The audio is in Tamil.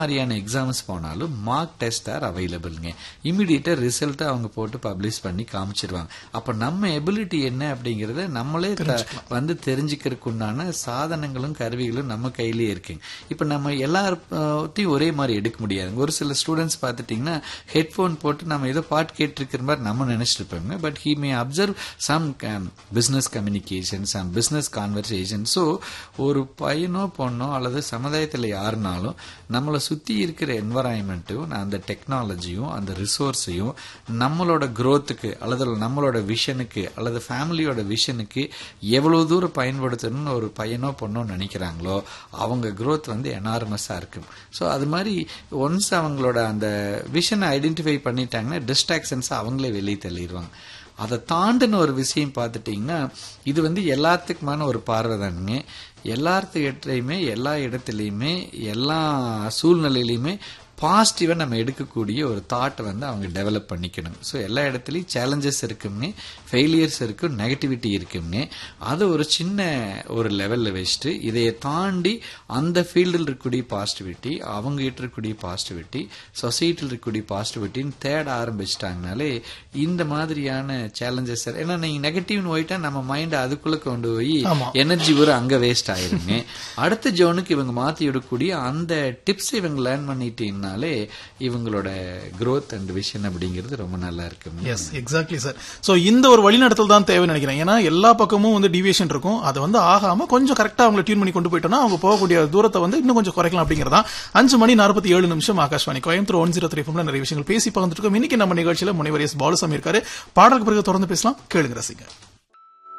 மாதிரியான எக்ஸாம்ஸ் போனாலும் மார்க் டெஸ்ட் ஆர் அவைலபிள்ங்க இமிடியேட்டா ரிசல்ட்டை அவங்க போட்டு பப்ளிஷ் பண்ணி காமிச்சிருவாங்க அப்ப நம்ம எபிலிட்டி என்ன அப்படிங்கறத நம்மளே த- வந்து தெரிஞ்சுக்கிறதுக்கு உண்டான சாதனங்களும் கருவிகளும் நம்ம கையிலேயே இருக்குங்க இப்ப நம்ம எல்லாத்தையும் ஒரே மாதிரி எடுக்க முடியாது ஒரு சில ஸ்டூடெண்ட்ஸ் பார்த்துட்டீங்கன்னா ஹெட்ஃபோன் போட்டு நம்ம ஏதோ பாட்டு கேட்டிருக்கிற மாதிரி நம்ம நினைச்சிட்டு இருப்போங்க but he may observe some business communication some business conversation so ஒரு பையனோ பொண்ணோ அல்லது சமுதாயத்தில் யாருனாலும் நம்மளை சுற்றி இருக்கிற என்வரான்மெண்ட்டும் அந்த டெக்னாலஜியும் அந்த ரிசோர்ஸையும் நம்மளோட growthக்கு அல்லது நம்மளோட விஷனுக்கு அல்லது ஃபேமிலியோட விஷனுக்கு எவ்வளவு தூரம் பயன்படுத்தணும்னு ஒரு பையனோ பொண்ணோ நினைக்கிறாங்களோ அவங்க growth வந்து எனார்மஸாக இருக்கும் ஸோ அது மாதிரி ஒன்ஸ் அவங்களோட அந்த விஷனை ஐடென்டிஃபை பண்ணிட்டாங்கன்னா டிஸ்ட்ராக்ஷன்ஸ் அவங்களே வெளியே தள்ளிடுவாங்க அதை தாண்டின ஒரு விஷயம் பார்த்துட்டிங்கன்னா இது வந்து எல்லாத்துக்குமான ஒரு பார்வை தானுங்க எல்லாத்துக்கிட்டையுமே எல்லா இடத்துலையுமே எல்லா சூழ்நிலையிலையுமே பாசிட்டிவாக நம்ம எடுக்கக்கூடிய ஒரு தாட்டை வந்து அவங்க டெவலப் பண்ணிக்கணும் ஸோ எல்லா இடத்துலையும் சேலஞ்சஸ் இருக்குங்க ஃபெயிலியர்ஸ் இருக்கும் நெகட்டிவிட்டி இருக்குங்க அதை ஒரு சின்ன ஒரு லெவலில் வச்சுட்டு இதையை தாண்டி அந்த ஃபீல்டில் இருக்கக்கூடிய பாசிட்டிவிட்டி அவங்க கிட்ட இருக்கக்கூடிய பாசிட்டிவிட்டி சொசைட்டியில் இருக்கக்கூடிய பாசிட்டிவிட்டின்னு தேட ஆரம்பிச்சிட்டாங்கனாலே இந்த மாதிரியான சேலஞ்சஸ் ஏன்னா நீங்கள் நெகட்டிவ்னு போயிட்டா நம்ம மைண்டை அதுக்குள்ளே கொண்டு போய் ஆமா. எனர்ஜி ஒரு அங்க வேஸ்ட் ஆயிருங்க அடுத்த ஜோனுக்கு இவங்க மாத்தி விடக்கூடிய அந்த டிப்ஸ் இவங்க லேர்ன் பண்ணிட்டீங்கனாலே இவங்களோட growth அண்ட் விஷன் அப்படிங்கிறது ரொம்ப நல்லா இருக்குங்க எஸ் எக்ஸாக்ட்லி சார் சோ இந்த ஒரு வழிநடத்தல் தான் தேவைன்னு நினைக்கிறேன் ஏன்னா எல்லா பக்கமும் வந்து டிவியேஷன் இருக்கும் அது வந்து ஆகாம கொஞ்சம் கரெக்டா அவங்களை டியூன் பண்ணி கொண்டு போயிட்டோம்னா அவங்க போகக்கூடிய தூரத்தை வந்து இன்னும் கொஞ்சம் குறைக்கலாம் அப்படிங்கறதா அஞ்சு மணி நாற்பத்தி ஏழு நிமிஷம் Akashvani Coimbatore one zero three நிறைய விஷயங்கள் பேசி பகிர்ந்துட்டு இருக்கோம் இன்னைக்கு நம்ம நிகழ்ச்சியில முனைவர் எஸ் பாலுசாமி இருக்காரு பாடலுக்கு பிறகு தொடர்ந்து பேசலாம் கேளுங்க ரசிங்க